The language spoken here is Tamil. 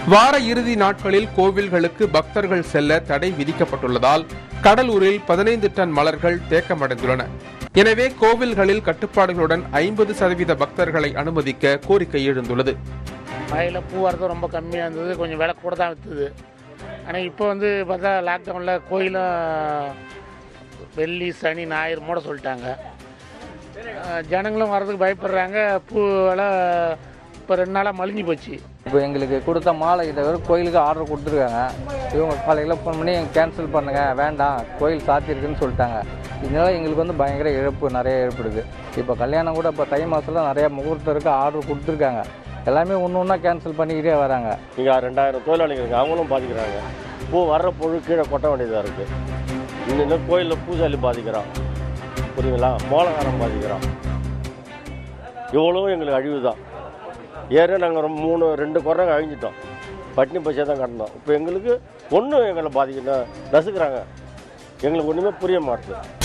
வார இறுதி நாட்களில் கோவில்களுக்கு பக்தர்கள் செல்ல தடை விதிக்கப்பட்டுள்ளதால் கடலூரில் பதினைந்து டன் மலர்கள் தேக்கமடைந்துள்ளன எனவே கோவில்களில் கட்டுப்பாடுகளுடன் ஐம்பது சதவீத பக்தர்களை அனுமதிக்க கோரிக்கை எழுந்துள்ளது மழையில் பூ வரது ரொம்ப கம்மியாக இருந்தது கொஞ்சம் விலை கூட தான் விற்றுது ஆனால் இப்போ வந்து பார்த்தா லாக்டவுனில் கோயிலும் வெள்ளி சனி ஞாயிறு மூட சொல்லிட்டாங்க அஹ் ஜனங்களும் வரதுக்கு பயப்படுறாங்க பூ விலை இப்போ ரெண்டு நாளாக மலிஞ்சு போச்சு இப்போ எங்களுக்கு கொடுத்த மாலை இதை வெறும் கோயிலுக்கு ஆர்டர் கொடுத்துருக்காங்க இவங்க காலையில் ஃபோன் பண்ணி கேன்சல் பண்ணுங்க வேண்டாம் கோயில் சாத்தியிருக்குன்னு சொல்லிட்டாங்க இதனால எங்களுக்கு வந்து பயங்கர இழப்பு நிறைய ஏற்படுது இப்போ கல்யாணம் கூட இப்போ தை மாதத்தில் நிறைய முகூர்த்தருக்கு ஆர்டர் கொடுத்துருக்காங்க எல்லாமே ஒன்று ஒன்றா கேன்சல் பண்ணிக்கிட்டே வராங்க இங்கே ரெண்டாயிரம் தொழிலாளிகள் இருக்கு அவங்களும் பாதிக்கிறாங்க பூ வர்ற பொருள் கீழே கொட்ட வேண்டியதாக இருக்குது இன்னும் கோயிலில் பூசாலி பாதிக்கிறான் புரியுங்களா மோளகாரம் பாதிக்கிறான் இவ்வளோ எங்களுக்கு அழிவு தான் ஏற்கனவே நாங்கள் ரொம்ப மூணு ரெண்டு குறைங்க அழிஞ்சிட்டோம் பட்டினி பச்சை தான் கட்டணும் இப்போ எங்களுக்கு ஒன்றும் எங்களை பாதிக்கணும் நசுக்கிறாங்க எங்களுக்கு ஒன்றுமே புரிய மாட்டுது